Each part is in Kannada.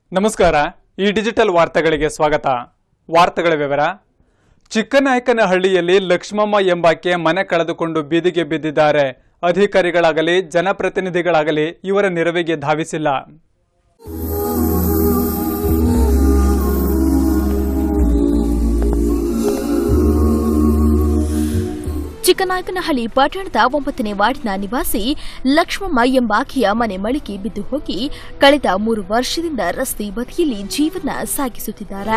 ನಮಸ್ಕಾರ ಈ ಡಿಜಿಟಲ್ ವಾರ್ತೆಗಳಿಗೆ ಸ್ವಾಗತ ವಾರ್ತೆಗಳ ವಿವರ ಚಿಕ್ಕನಾಯಕನಹಳ್ಳಿಯಲ್ಲಿ ಲಕ್ಷ್ಮಮ್ಮ ಎಂಬಾಕೆ ಮನೆ ಕಳೆದುಕೊಂಡು ಬೀದಿಗೆ ಬಿದ್ದಿದ್ದಾರೆ ಅಧಿಕಾರಿಗಳಾಗಲಿ ಜನಪ್ರತಿನಿಧಿಗಳಾಗಲಿ ಇವರ ನೆರವಿಗೆ ಧಾವಿಸಿಲ್ಲ ಚಿಕ್ಕನಾಯಕನಹಳ್ಳಿ ಪಟ್ಟಣದ ಒಂಬತ್ತನೇ ವಾರ್ಡಿನ ನಿವಾಸಿ ಲಕ್ಷ್ಮಮ್ಮ ಎಂಬಾಕೆಯ ಮನೆ ಮಳಿಗೆ ಬಿದ್ದು ಹೋಗಿ ಕಳೆದ ಮೂರು ವರ್ಷದಿಂದ ರಸ್ತೆ ಬದಿಯಲ್ಲಿ ಜೀವನ ಸಾಗಿಸುತ್ತಿದ್ದಾರೆ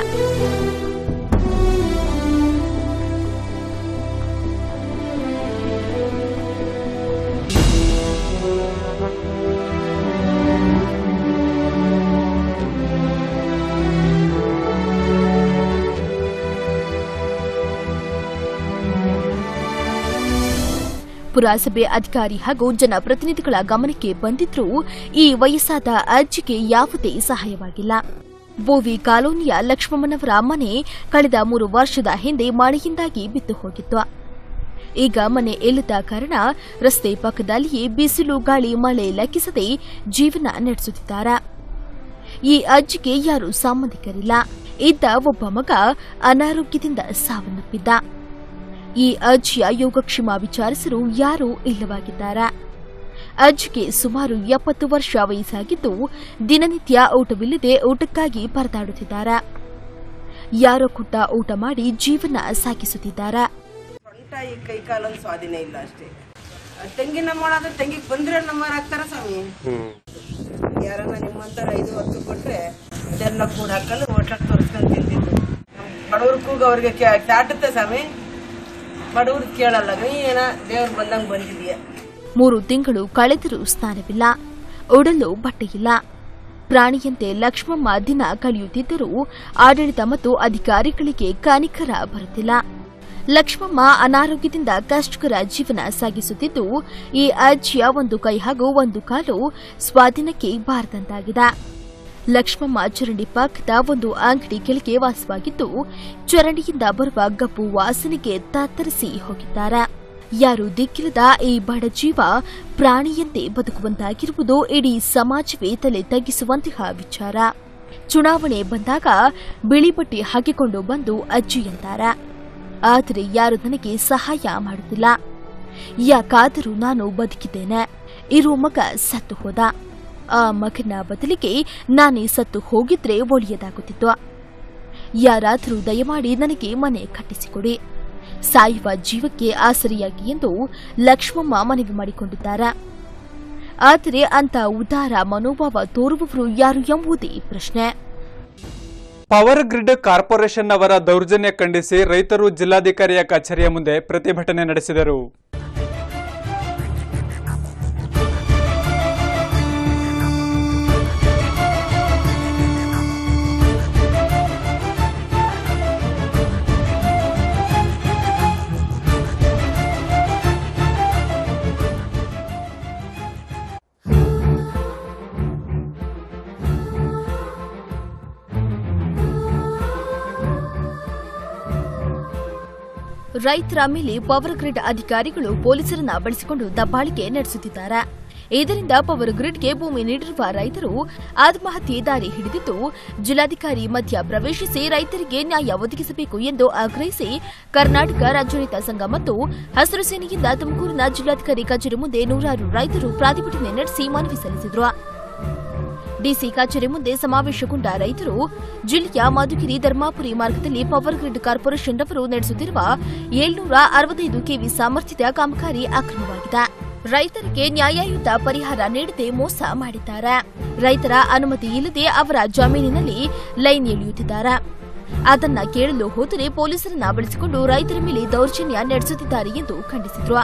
ಪುರಸಭೆ ಅಧಿಕಾರಿ ಹಾಗೂ ಜನಪ್ರತಿನಿಧಿಗಳ ಗಮನಕ್ಕೆ ಬಂದಿದ್ರೂ ಈ ವಯಸ್ಸಾದ ಅಜ್ಜಿಗೆ ಯಾವುದೇ ಸಹಾಯವಾಗಿಲ್ಲ ಬೋವಿ ಕಾಲೋನಿಯ ಲಕ್ಷ್ಮಮ್ಮನವರ ಮನೆ ಕಳೆದ ಮೂರು ವರ್ಷದ ಹಿಂದೆ ಮಳೆಯಿಂದಾಗಿ ಬಿದ್ದು ಹೋಗಿತ್ತು ಈಗ ಮನೆ ಇಲ್ಲದ ಕಾರಣ ರಸ್ತೆ ಪಕ್ಕದಲ್ಲಿಯೇ ಬಿಸಿಲು ಗಾಳಿ ಮಳೆ ಲೆಕ್ಕಿಸದೆ ಜೀವನ ನಡೆಸುತ್ತಿದ್ದಾರೆ ಈ ಅಜ್ಜಿಗೆ ಯಾರು ಸಂಬಂಧಿಕರಿಲ್ಲ ಇದ್ದ ಒಬ್ಬ ಮಗ ಅನಾರೋಗ್ಯದಿಂದ ಸಾವನ್ನಪ್ಪಿದ್ದ ಈ ಅಜ್ಜಿಯ ಯೋಗಕ್ಷೇಮ ವಿಚಾರಿಸಲು ಯಾರೂ ಇಲ್ಲವಾಗಿದ್ದಾರೆ ಅಜ್ಜಿಗೆ ಸುಮಾರು ಎಪ್ಪತ್ತು ವರ್ಷ ವಯಸ್ಸಾಗಿದ್ದು ದಿನನಿತ್ಯ ಊಟವಿಲ್ಲದೆ ಊಟಕ್ಕಾಗಿ ಪರದಾಡುತ್ತಿದ್ದಾರೆ ಯಾರೋ ಕೊಟ್ಟ ಊಟ ಮಾಡಿ ಜೀವನ ಸಾಗಿಸುತ್ತಿದ್ದಾರೆ ಸೊಂಟ ಈ ಕೈ ಕಾಲೊಂದು ಸ್ವಾಧೀನ ಇಲ್ಲ ಅಷ್ಟೇ ಆ ತೆಂಗಿನ ಮಾಡೋದು ತೆಂಗಿಗೆ ಬಂದ್ರೆ ನಮ್ಮ ಹಾಕ್ತಾರ ಸ್ವಾಮಿ ಯಾರನ್ನ ನಿಮ್ಮಂತರ ಐದು ಹತ್ತು ಕೊಟ್ರೆ ಅದೆಲ್ಲ ಕೂಡ ಹಾಕೊಂಡು ಹೋಟ್ಲಕ್ಕೆ ತೋರಿಸ್ಕೊಂಡು ತಿಂತಿದ್ದು ಬಡವ್ರ ಕೂಗ ಅವ್ರಿಗೆ ಚಾಟುತ್ತೆ ಸ್ವಾಮಿ ಬಡವ್ರು ಕೇಳಲ್ಲ ನೀ ಏನ ದೇವ್ರು ಬಂದಂಗೆ ಬಂದಿದೀಯ ಮೂರು ತಿಂಗಳು ಕಳೆದರೂ ಸ್ನಾನವಿಲ್ಲ ಉಡಲು ಬಟ್ಟೆಯಿಲ್ಲ ಪ್ರಾಣಿಯಂತೆ ಲಕ್ಷ್ಮಮ್ಮ ದಿನ ಕಳೆಯುತ್ತಿದ್ದರೂ ಆಡಳಿತ ಮತ್ತು ಅಧಿಕಾರಿಗಳಿಗೆ ಕನಿಕರ ಬರುತ್ತಿಲ್ಲ ಲಕ್ಷ್ಮಮ್ಮ ಅನಾರೋಗ್ಯದಿಂದ ಕಷ್ಟಕರ ಜೀವನ ಸಾಗಿಸುತ್ತಿದ್ದು ಈ ಅಜ್ಜಿಯ ಒಂದು ಕೈ ಹಾಗೂ ಒಂದು ಕಾಲು ಸ್ವಾಧೀನಕ್ಕೆ ಬಾರದಂತಾಗಿದೆ ಲಕ್ಷ್ಮಮ್ಮ ಚರಂಡಿ ಪಕ್ಕದ ಒಂದು ಅಂಗಡಿ ಕೆಳಗೆ ವಾಸವಾಗಿದ್ದು ಚರಂಡಿಯಿಂದ ಬರುವ ಗಬ್ಬು ವಾಸನೆಗೆ ತತ್ತರಿಸಿ ಹೋಗಿದ್ದಾರೆ ಯಾರು ದಿಕ್ಕಿಲ್ಲದ ಈ ಬಡ ಜೀವ ಪ್ರಾಣಿಯಂತೆ ಬದುಕುವಂತಾಗಿರುವುದು ಇಡೀ ಸಮಾಜವೇ ತಲೆ ತಗ್ಗಿಸುವಂತಹ ವಿಚಾರ ಚುನಾವಣೆ ಬಂದಾಗ ಬಿಳಿ ಬಟ್ಟೆ ಹಾಕಿಕೊಂಡು ಬಂದು ಅಜ್ಜಿಯಂತಾರೆ ಆದರೆ ಯಾರು ನನಗೆ ಸಹಾಯ ಮಾಡುತ್ತಿಲ್ಲ ಯಾಕಾದರೂ ನಾನು ಬದುಕಿದ್ದೇನೆ ಇರೋ ಮಗ ಸತ್ತು ಹೋದ ಆ ಮಗನ ಬದಲಿಗೆ ನಾನೇ ಸತ್ತು ಹೋಗಿದ್ರೆ ಒಳ್ಳೆಯದಾಗುತ್ತಿತ್ತು ಯಾರಾದರೂ ದಯಮಾಡಿ ನನಗೆ ಮನೆ ಕಟ್ಟಿಸಿಕೊಡಿ ಸಾಯುವ ಜೀವಕ್ಕೆ ಆಸರೆಯಾಗಿ ಎಂದು ಲಕ್ಷ್ಮಮ್ಮ ಮನವಿ ಮಾಡಿಕೊಂಡಿದ್ದಾರೆ ಆದರೆ ಅಂತ ಉದಾರ ಮನೋಭಾವ ತೋರುವವರು ಯಾರು ಎಂಬುದೇ ಪ್ರಶ್ನೆ ಪವರ್ ಗ್ರಿಡ್ ಕಾರ್ಪೊರೇಷನ್ ಅವರ ದೌರ್ಜನ್ಯ ಖಂಡಿಸಿ ರೈತರು ಜಿಲ್ಲಾಧಿಕಾರಿಯ ಕಚೇರಿಯ ಮುಂದೆ ಪ್ರತಿಭಟನೆ ನಡೆಸಿದರು ರೈತರ ಮೇಲೆ ಪವರ್ ಗ್ರಿಡ್ ಅಧಿಕಾರಿಗಳು ಪೊಲೀಸರನ್ನ ಬಳಸಿಕೊಂಡು ದಬ್ಬಾಳಿಕೆ ನಡೆಸುತ್ತಿದ್ದಾರೆ ಇದರಿಂದ ಪವರ್ ಗ್ರಿಡ್ಗೆ ಭೂಮಿ ನೀಡಿರುವ ರೈತರು ಆತ್ಮಹತ್ಯೆ ದಾರಿ ಹಿಡಿದಿದ್ದು ಜಿಲ್ಲಾಧಿಕಾರಿ ಮಧ್ಯ ಪ್ರವೇಶಿಸಿ ರೈತರಿಗೆ ನ್ಯಾಯ ಒದಗಿಸಬೇಕು ಎಂದು ಆಗ್ರಹಿಸಿ ಕರ್ನಾಟಕ ರಾಜ್ಯ ರೈತ ಸಂಘ ಮತ್ತು ಹಸಿರು ಸೇನೆಯಿಂದ ತುಮಕೂರಿನ ಜಿಲ್ಲಾಧಿಕಾರಿ ಕಚೇರಿ ಮುಂದೆ ನೂರಾರು ರೈತರು ಪ್ರತಿಭಟನೆ ನಡೆಸಿ ಮನವಿ ಸಲ್ಲಿಸಿದರು ಡಿಸಿ ಕಚೇರಿ ಮುಂದೆ ಸಮಾವೇಶಗೊಂಡ ರೈತರು ಜಿಲ್ಲೆಯ ಮಧುಗಿರಿ ಧರ್ಮಾಪುರಿ ಮಾರ್ಗದಲ್ಲಿ ಪವರ್ ಗ್ರಿಡ್ ಕಾರ್ಪೊರೇಷನ್ ರವರು ನಡೆಸುತ್ತಿರುವ ಏಳ್ನೂರ ಅರವತ್ತೈದು ಕೆವಿ ಸಾಮರ್ಥ್ಯದ ಕಾಮಗಾರಿ ಅಕ್ರಮವಾಗಿದೆ ರೈತರಿಗೆ ನ್ಯಾಯಯುತ ಪರಿಹಾರ ನೀಡದೆ ಮೋಸ ಮಾಡಿದ್ದಾರೆ ರೈತರ ಅನುಮತಿ ಇಲ್ಲದೆ ಅವರ ಜಮೀನಿನಲ್ಲಿ ಲೈನ್ ಎಳೆಯುತ್ತಿದ್ದಾರೆ ಅದನ್ನ ಕೇಳಲು ಹೋದರೆ ಪೊಲೀಸರನ್ನ ಬಳಸಿಕೊಂಡು ರೈತರ ಮೇಲೆ ದೌರ್ಜನ್ಯ ನಡೆಸುತ್ತಿದ್ದಾರೆ ಎಂದು ಖಂಡಿಸಿದ್ರು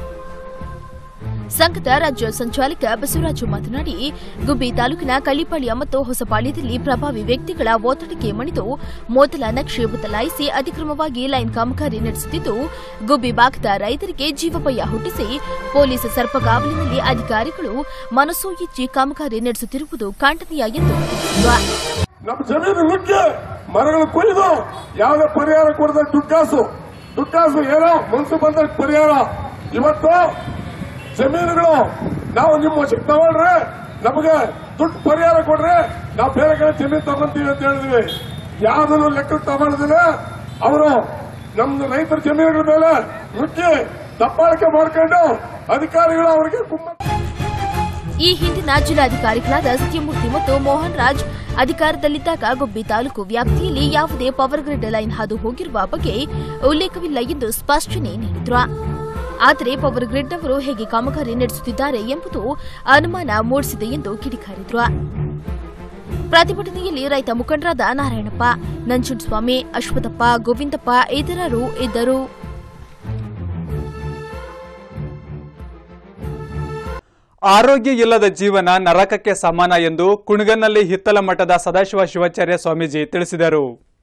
ಸಂಘದ ರಾಜ್ಯ ಸಂಚಾಲಕ ಬಸವರಾಜು ಮಾತನಾಡಿ ಗುಬ್ಬಿ ತಾಲೂಕಿನ ಕಳ್ಳಿಪಾಳ್ಯ ಮತ್ತು ಹೊಸಪಾಳ್ಯದಲ್ಲಿ ಪ್ರಭಾವಿ ವ್ಯಕ್ತಿಗಳ ಒತ್ತಡಕ್ಕೆ ಮಣಿದು ಮೊದಲ ನಕ್ಷೆ ಬದಲಾಯಿಸಿ ಅತಿಕ್ರಮವಾಗಿ ಲೈನ್ ಕಾಮಗಾರಿ ನಡೆಸುತ್ತಿದ್ದು ಗುಬ್ಬಿ ಭಾಗದ ರೈತರಿಗೆ ಜೀವಭಯ ಹುಟ್ಟಿಸಿ ಪೊಲೀಸ್ ಸರ್ಪಗಾವಲಿನಲ್ಲಿ ಅಧಿಕಾರಿಗಳು ಮನಸೋ ಇಚ್ಚಿ ಕಾಮಗಾರಿ ನಡೆಸುತ್ತಿರುವುದು ಖಂಡನೀಯ ಎಂದು ತಿಳಿಸಿದರು ನಮ್ಮ ಜಮೀನು ನುಗ್ಗಿ ಮರಗಳು ಕೊಯ್ದು ಯಾವುದೇ ಪರಿಹಾರ ಕೊಡದ ದುಡ್ಡಾಸು ದುಡ್ಡಾಸು ಏನೋ ಮನ್ಸು ಬಂದ ಪರಿಹಾರ ಇವತ್ತು ಜಮೀನುಗಳು ನಾವು ನಿಮ್ಮ ವಶಕ್ಕೆ ತಗೊಳ್ರೆ ನಮಗೆ ದುಡ್ಡು ಪರಿಹಾರ ಕೊಡ್ರಿ ನಾವು ಬೇರೆ ಕಡೆ ಜಮೀನು ತಗೊಂತೀವಿ ಅಂತ ಹೇಳಿದ್ವಿ ಯಾವ್ದನ್ನು ಲೆಕ್ಕ ತಗೊಳ್ಳದಿಲ್ಲ ಅವರು ನಮ್ದು ರೈತರ ಜಮೀನುಗಳ ಮೇಲೆ ನುಗ್ಗಿ ದಬ್ಬಾಳಿಕೆ ಮಾಡ್ಕೊಂಡು ಅಧಿಕಾರಿಗಳು ಅವರಿಗೆ ಕುಮ್ಮ ಈ ಹಿಂದಿನ ಜಿಲ್ಲಾಧಿಕಾರಿಗಳಾದ ಸತ್ಯಮೂರ್ತಿ ಮತ್ತು ಮೋಹನ್ ರಾಜ್ ಅಧಿಕಾರದಲ್ಲಿದ್ದಾಗ ಗುಬ್ಬಿ ತಾಲೂಕು ವ್ಯಾಪ್ತಿಯಲ್ಲಿ ಯಾವುದೇ ಪವರ್ ಗ್ರಿಡ್ ಲೈನ್ ಹಾದು ಹೋಗಿರುವ ಬಗ್ಗೆ ಉಲ್ಲೇಖವಿಲ್ಲ ಎಂದು ಸ್ಪಷ್ಟನೆ ನೀಡಿದ್ರು ಆದರೆ ಪವರ್ ಗ್ರಿಡ್ ಅವರು ಹೇಗೆ ಕಾಮಗಾರಿ ನಡೆಸುತ್ತಿದ್ದಾರೆ ಎಂಬುದು ಅನುಮಾನ ಮೂಡಿಸಿದೆ ಎಂದು ಕಿಡಿಕಾರಿದ್ರು ಪ್ರತಿಭಟನೆಯಲ್ಲಿ ರೈತ ಮುಖಂಡರಾದ ನಾರಾಯಣಪ್ಪ ನಂಜುಂಡಸ್ವಾಮಿ ಅಶ್ವಥಪ್ಪ ಗೋವಿಂದಪ್ಪ ಇತರರು ಇದ್ದರು ಆರೋಗ್ಯ ಇಲ್ಲದ ಜೀವನ ನರಕಕ್ಕೆ ಸಮಾನ ಎಂದು ಕುಣಗನ್ನಲ್ಲಿ ಹಿತ್ತಲ ಮಠದ ಸದಾಶಿವ ಶಿವಾಚಾರ್ಯ ಸ್ವಾಮೀಜಿ ತಿಳಿಸಿದರು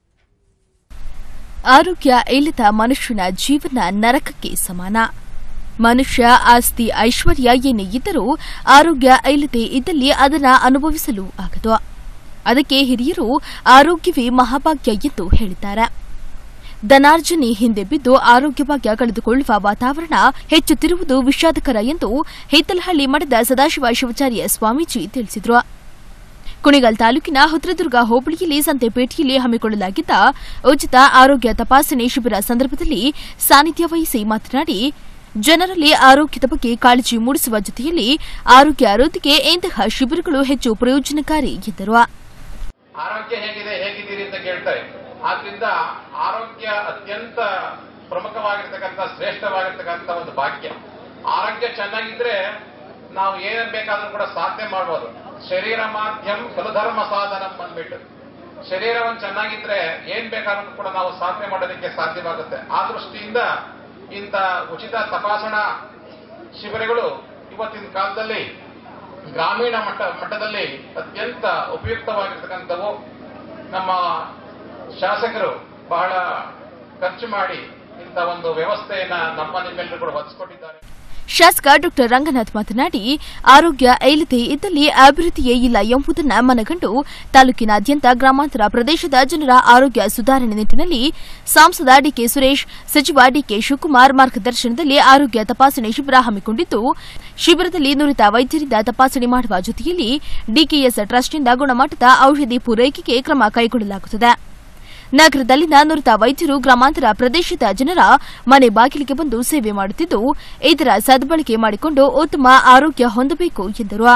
ಆರೋಗ್ಯ ಇಲ್ಲದ ಮನುಷ್ಯನ ಜೀವನ ನರಕಕ್ಕೆ ಸಮಾನ ಮನುಷ್ಯ ಆಸ್ತಿ ಐಶ್ವರ್ಯ ಏನೇ ಇದ್ದರೂ ಆರೋಗ್ಯ ಇಲ್ಲದೆ ಇದ್ದಲ್ಲಿ ಅದನ್ನ ಅನುಭವಿಸಲು ಆಗದು ಅದಕ್ಕೆ ಹಿರಿಯರು ಆರೋಗ್ಯವೇ ಮಹಾಭಾಗ್ಯ ಎಂದು ಹೇಳಿದ್ದಾರೆ ಧನಾರ್ಜನೆ ಹಿಂದೆ ಬಿದ್ದು ಆರೋಗ್ಯ ಭಾಗ್ಯ ಕಳೆದುಕೊಳ್ಳುವ ವಾತಾವರಣ ಹೆಚ್ಚುತ್ತಿರುವುದು ವಿಷಾದಕರ ಎಂದು ಹಿತ್ತಲಹಳ್ಳಿ ಮಠದ ಸದಾಶಿವ ಶಿವಾಚಾರ್ಯ ಸ್ವಾಮೀಜಿ ತಿಳಿಸಿದರು ಕುಣಿಗಲ್ ತಾಲೂಕಿನ ಹುತ್ರದುರ್ಗ ಹೋಬಳಿಯಲ್ಲಿ ಸಂತೆಪೇಟೆಯಲ್ಲಿ ಹಮ್ಮಿಕೊಳ್ಳಲಾಗಿದ್ದ ಉಚಿತ ಆರೋಗ್ಯ ತಪಾಸಣೆ ಶಿಬಿರ ಸಂದರ್ಭದಲ್ಲಿ ಸಾನ್ನಿಧ್ಯ ವಹಿಸಿ ಮಾತನಾಡಿ ಜನರಲ್ಲಿ ಆರೋಗ್ಯದ ಬಗ್ಗೆ ಕಾಳಜಿ ಮೂಡಿಸುವ ಜೊತೆಯಲ್ಲಿ ಆರೋಗ್ಯ ವೃದ್ಧಿಗೆ ಇಂತಹ ಶಿಬಿರಗಳು ಹೆಚ್ಚು ಪ್ರಯೋಜನಕಾರಿ ಎಂದರು ಆರೋಗ್ಯ ಹೇಗಿದೆ ಹೇಗಿದ್ದೀರಿ ಅಂತ ಕೇಳ್ತಾರೆ ಆದ್ರಿಂದ ಆರೋಗ್ಯ ಅತ್ಯಂತ ಪ್ರಮುಖವಾಗಿರ್ತಕ್ಕಂಥ ಶ್ರೇಷ್ಠವಾಗಿರ್ತಕ್ಕಂಥ ಒಂದು ಭಾಗ್ಯ ಆರೋಗ್ಯ ಚೆನ್ನಾಗಿದ್ರೆ ನಾವು ಏನ್ ಬೇಕಾದ್ರೂ ಕೂಡ ಸಾಧನೆ ಮಾಡ್ಬೋದು ಶರೀರ ಮಾಧ್ಯಮ ಫಲಧರ್ಮ ಸಾಧನ ಅಂದ್ಬಿಟ್ಟು ಶರೀರವನ್ನು ಚೆನ್ನಾಗಿದ್ರೆ ಏನ್ ಬೇಕಾದ್ರೂ ಕೂಡ ನಾವು ಸಾಧನೆ ಮಾಡೋದಕ್ಕೆ ಸಾಧ್ಯವಾಗುತ್ತೆ ಆ ದೃಷ್ಟಿಯಿಂದ ಇಂಥ ಉಚಿತ ತಪಾಸಣಾ ಶಿಬಿರಗಳು ಇವತ್ತಿನ ಕಾಲದಲ್ಲಿ ಗ್ರಾಮೀಣ ಮಟ್ಟ ಮಟ್ಟದಲ್ಲಿ ಅತ್ಯಂತ ಉಪಯುಕ್ತವಾಗಿರ್ತಕ್ಕಂಥವು ನಮ್ಮ ಶಾಸಕರು ಬಹಳ ಖರ್ಚು ಮಾಡಿ ಇಂಥ ಒಂದು ವ್ಯವಸ್ಥೆಯನ್ನ ನಮ್ಮ ನಿಮ್ಮೆಲ್ಲರೂ ಕೂಡ ಒದಗಿಸಿಕೊಟ್ಟಿದ್ದಾರೆ ಶಾಸಕ ಡಾ ರಂಗನಾಥ್ ಮಾತನಾಡಿ ಆರೋಗ್ಯ ಇಲ್ಲದೆ ಇದ್ದಲ್ಲಿ ಅಭಿವೃದ್ಧಿಯೇ ಇಲ್ಲ ಎಂಬುದನ್ನ ಮನಗಂಡು ತಾಲೂಕಿನಾದ್ಯಂತ ಗ್ರಾಮಾಂತರ ಪ್ರದೇಶದ ಜನರ ಆರೋಗ್ಯ ಸುಧಾರಣೆ ನಿಟ್ಟಿನಲ್ಲಿ ಸಂಸದ ಡಿಕೆ ಸುರೇಶ್ ಸಚಿವ ಡಿಕೆ ಶಿವಕುಮಾರ್ ಮಾರ್ಗದರ್ಶನದಲ್ಲಿ ಆರೋಗ್ಯ ತಪಾಸಣೆ ಶಿಬಿರ ಹಮ್ಮಿಕೊಂಡಿದ್ದು ಶಿಬಿರದಲ್ಲಿ ನುರಿತ ವೈದ್ಯರಿಂದ ತಪಾಸಣೆ ಮಾಡುವ ಜೊತೆಯಲ್ಲಿ ಡಿಕೆಎಸ್ ಟ್ರಸ್ಟ್ನಿಂದ ಗುಣಮಟ್ಟದ ಔಷಧಿ ಪೂರೈಕೆಗೆ ಕ್ರಮ ಕೈಗೊಳ್ಳಲಾಗುತ್ತದೆ ನಗರದಲ್ಲಿನ ನುರಿತ ವೈದ್ಯರು ಗ್ರಾಮಾಂತರ ಪ್ರದೇಶದ ಜನರ ಮನೆ ಬಾಗಿಲಿಗೆ ಬಂದು ಸೇವೆ ಮಾಡುತ್ತಿದ್ದು ಇದರ ಸದ್ಬಳಕೆ ಮಾಡಿಕೊಂಡು ಉತ್ತಮ ಆರೋಗ್ಯ ಹೊಂದಬೇಕು ಎಂದರು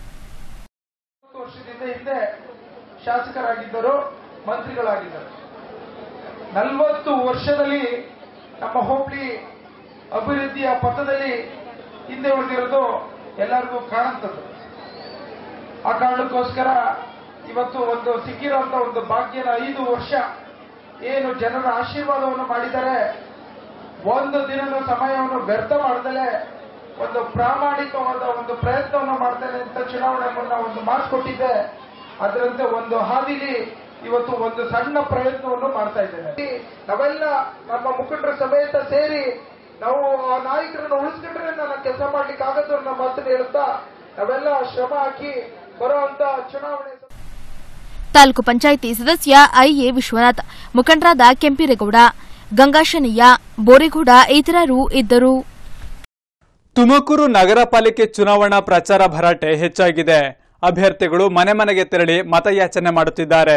ವರ್ಷದಿಂದ ಹಿಂದೆ ಶಾಸಕರಾಗಿದ್ದರು ಮಂತ್ರಿಗಳಾಗಿದ್ದರು ನಲವತ್ತು ವರ್ಷದಲ್ಲಿ ನಮ್ಮ ಹೋಬಳಿ ಅಭಿವೃದ್ಧಿಯ ಪಥದಲ್ಲಿ ಹಿಂದೆ ಉಳಿದಿರೋದು ಎಲ್ಲರಿಗೂ ಕಾಣುತ್ತದೆ ಆ ಕಾರಣಕ್ಕೋಸ್ಕರ ಇವತ್ತು ಒಂದು ಸಿಕ್ಕಿರುವಂತ ಒಂದು ಭಾಗ್ಯನ ಐದು ವರ್ಷ ಏನು ಜನರ ಆಶೀರ್ವಾದವನ್ನು ಮಾಡಿದ್ದಾರೆ ಒಂದು ದಿನದ ಸಮಯವನ್ನು ವ್ಯರ್ಥ ಮಾಡದಲೆ ಒಂದು ಪ್ರಾಮಾಣಿಕವಾದ ಒಂದು ಪ್ರಯತ್ನವನ್ನು ಮಾಡ್ತೇನೆ ಅಂತ ಚುನಾವಣೆ ಮುನ್ನ ಒಂದು ಮಾತು ಕೊಟ್ಟಿದ್ದೆ ಅದರಂತೆ ಒಂದು ಹಾದಿಲಿ ಇವತ್ತು ಒಂದು ಸಣ್ಣ ಪ್ರಯತ್ನವನ್ನು ಮಾಡ್ತಾ ಇದ್ದೇನೆ ನಾವೆಲ್ಲ ನಮ್ಮ ಮುಖಂಡರ ಸಮೇತ ಸೇರಿ ನಾವು ಆ ನಾಯಕರನ್ನು ಉಳಿಸ್ಕೊಂಡ್ರೆ ನನ್ನ ಕೆಲಸ ಮಾಡ್ಲಿಕ್ಕೆ ಆಗದ್ದು ಅನ್ನೋ ಮಾತನ್ನು ಹೇಳ್ತಾ ನಾವೆಲ್ಲ ಶ್ರಮ ಹಾಕಿ ಬರುವಂತ ಚುನಾವಣೆ ತಾಲೂಕು ಪಂಚಾಯಿತಿ ಸದಸ್ಯ ಐಎ ವಿಶ್ವನಾಥ್ ಮುಖಂಡರಾದ ಕೆಂಪೀರೇಗೌಡ ಗಂಗಾಶನಯ್ಯ ಬೋರೇಗೌಡ ಇತರರು ಇದ್ದರು ತುಮಕೂರು ನಗರ ಪಾಲಿಕೆ ಚುನಾವಣಾ ಪ್ರಚಾರ ಭರಾಟೆ ಹೆಚ್ಚಾಗಿದೆ ಅಭ್ಯರ್ಥಿಗಳು ಮನೆ ಮನೆಗೆ ತೆರಳಿ ಮತಯಾಚನೆ ಮಾಡುತ್ತಿದ್ದಾರೆ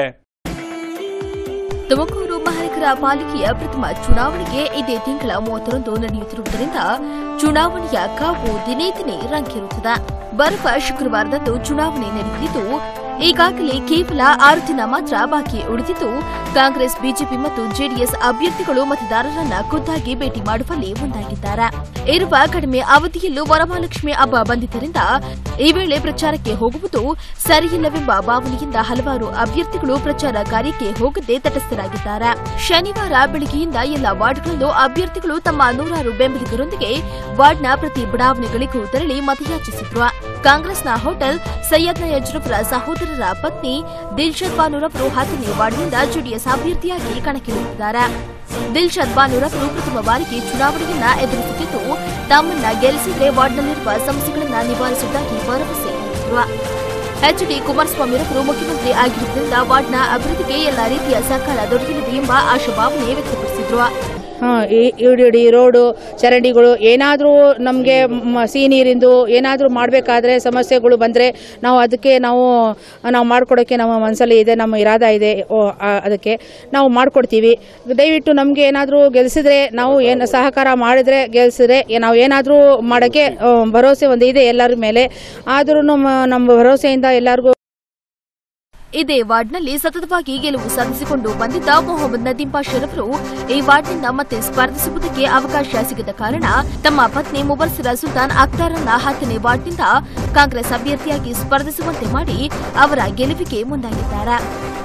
ತುಮಕೂರು ಮಹಾನಗರ ಪಾಲಿಕೆಯ ಪ್ರಥಮ ಚುನಾವಣೆಗೆ ಇದೇ ತಿಂಗಳ ಮೂವತ್ತರಂದು ನಡೆಯುತ್ತಿರುವುದರಿಂದ ಚುನಾವಣೆಯ ಕಾವು ದಿನೇ ದಿನೇ ರಂಗೇರುತ್ತದೆ ಬರುವ ಶುಕ್ರವಾರದಂದು ಚುನಾವಣೆ ನಡೆಯಲಿದ್ದು ಈಗಾಗಲೇ ಕೇವಲ ಆರು ದಿನ ಮಾತ್ರ ಬಾಕಿ ಉಳಿದಿದ್ದು ಕಾಂಗ್ರೆಸ್ ಬಿಜೆಪಿ ಮತ್ತು ಜೆಡಿಎಸ್ ಅಭ್ಯರ್ಥಿಗಳು ಮತದಾರರನ್ನ ಖುದ್ದಾಗಿ ಭೇಟಿ ಮಾಡುವಲ್ಲಿ ಮುಂದಾಗಿದ್ದಾರೆ ಇರುವ ಕಡಿಮೆ ಅವಧಿಯಲ್ಲೂ ವರಮಹಾಲಕ್ಷ್ಮಿ ಹಬ್ಬ ಬಂದಿದ್ದರಿಂದ ಈ ವೇಳೆ ಪ್ರಚಾರಕ್ಕೆ ಹೋಗುವುದು ಸರಿಯಿಲ್ಲವೆಂಬ ಭಾವನೆಯಿಂದ ಹಲವಾರು ಅಭ್ಯರ್ಥಿಗಳು ಪ್ರಚಾರ ಕಾರ್ಯಕ್ಕೆ ಹೋಗದೆ ತಟಸ್ಥರಾಗಿದ್ದಾರೆ ಶನಿವಾರ ಬೆಳಗ್ಗೆಯಿಂದ ಎಲ್ಲ ವಾರ್ಡ್ಗಳಲ್ಲೂ ಅಭ್ಯರ್ಥಿಗಳು ತಮ್ಮ ನೂರಾರು ಬೆಂಬಲಿಗರೊಂದಿಗೆ ವಾರ್ಡ್ನ ಪ್ರತಿ ಬಡಾವಣೆಗಳಿಗೂ ತೆರಳಿ ಮತಯಾಚಿಸಿದ್ರು ಕಾಂಗ್ರೆಸ್ನ ಹೋಟೆಲ್ ಸೈಯದ್ನ ಯಜ್ರಫ್ರ ಸಹೋದರರ ಪತ್ನಿ ದಿಲ್ಶದ್ ಬಾನೂರ್ ಅವರು ಹತ್ತನೇ ವಾರ್ಡ್ನಿಂದ ಜೆಡಿಎಸ್ ಅಭ್ಯರ್ಥಿಯಾಗಿ ಕಣಕ್ಕಿಳಿದಿದ್ದಾರೆ ದಿಲ್ಶದ್ ಬಾನೂರ್ ಅವರು ಪ್ರಥಮ ಬಾರಿಗೆ ಚುನಾವಣೆಯನ್ನ ಎದುರಿಸುತ್ತಿದ್ದು ತಮ್ಮನ್ನ ಗೆಲ್ಲಿಸಿದ್ರೆ ವಾರ್ಡ್ನಲ್ಲಿರುವ ಸಮಸ್ಯೆಗಳನ್ನ ನಿವಾರಿಸುವುದಾಗಿ ಭರವಸೆ ನೀಡಿದ್ರು ಎಚ್ಡಿ ಕುಮಾರಸ್ವಾಮಿ ಅವರು ಮುಖ್ಯಮಂತ್ರಿ ಆಗಿರುವುದರಿಂದ ವಾರ್ಡ್ನ ಅಭಿವೃದ್ಧಿಗೆ ಎಲ್ಲಾ ರೀತಿಯ ಸಹಕಾರ ದೊರೆಯಲಿದೆ ಎಂಬ ಆಶಾಭಾವನೆ ವ್ಯಕ್ತಪಡಿಸಿದ್ರು ಇಡಿ ರೋಡು ಚರಂಡಿಗಳು ಏನಾದರೂ ನಮಗೆ ಸಿಹಿ ನೀರಿಂದು ಏನಾದರೂ ಮಾಡಬೇಕಾದ್ರೆ ಸಮಸ್ಯೆಗಳು ಬಂದರೆ ನಾವು ಅದಕ್ಕೆ ನಾವು ನಾವು ಮಾಡಿಕೊಡೋಕ್ಕೆ ನಮ್ಮ ಮನಸ್ಸಲ್ಲಿ ಇದೆ ನಮ್ಮ ಇರಾದ ಇದೆ ಓ, ಆ, ಅದಕ್ಕೆ ನಾವು ಮಾಡಿಕೊಡ್ತೀವಿ ದಯವಿಟ್ಟು ನಮಗೆ ಏನಾದರೂ ಗೆಲ್ಸಿದ್ರೆ ನಾವು ಏನು ಸಹಕಾರ ಮಾಡಿದ್ರೆ ಗೆಲ್ಸಿದ್ರೆ ನಾವು ಏನಾದರೂ ಮಾಡೋಕ್ಕೆ ಆ, ಭರವಸೆ ಒಂದು ಇದೆ ಎಲ್ಲರ ಮೇಲೆ ಆದರೂ ನಮ್ಮ ನಮ್ಮ ಭರವಸೆಯಿಂದ ಎಲ್ಲರಿಗೂ ಇದೇ ವಾರ್ಡ್ನಲ್ಲಿ ಸತತವಾಗಿ ಗೆಲುವು ಸಾಧಿಸಿಕೊಂಡು ಬಂದಿದ್ದ ಮೊಹಮ್ಮದ್ ನದೀಂ ಪಾಷರವರು ಈ ವಾರ್ಡ್ನಿಂದ ಮತ್ತೆ ಸ್ಪರ್ಧಿಸುವುದಕ್ಕೆ ಅವಕಾಶ ಸಿಗದ ಕಾರಣ ತಮ್ಮ ಪತ್ನಿ ಮುಬರ್ಸಿರ ಸುಲ್ತಾನ್ ಅಖ್ತಾರನ್ನ ಹತ್ತನೇ ವಾರ್ಡ್ನಿಂದ ಕಾಂಗ್ರೆಸ್ ಅಭ್ಯರ್ಥಿಯಾಗಿ ಸ್ಪರ್ಧಿಸುವಂತೆ ಮಾಡಿ ಅವರ ಗೆಲುವಿಗೆ ಮುಂದಾಗಿದ್ದಾರೆ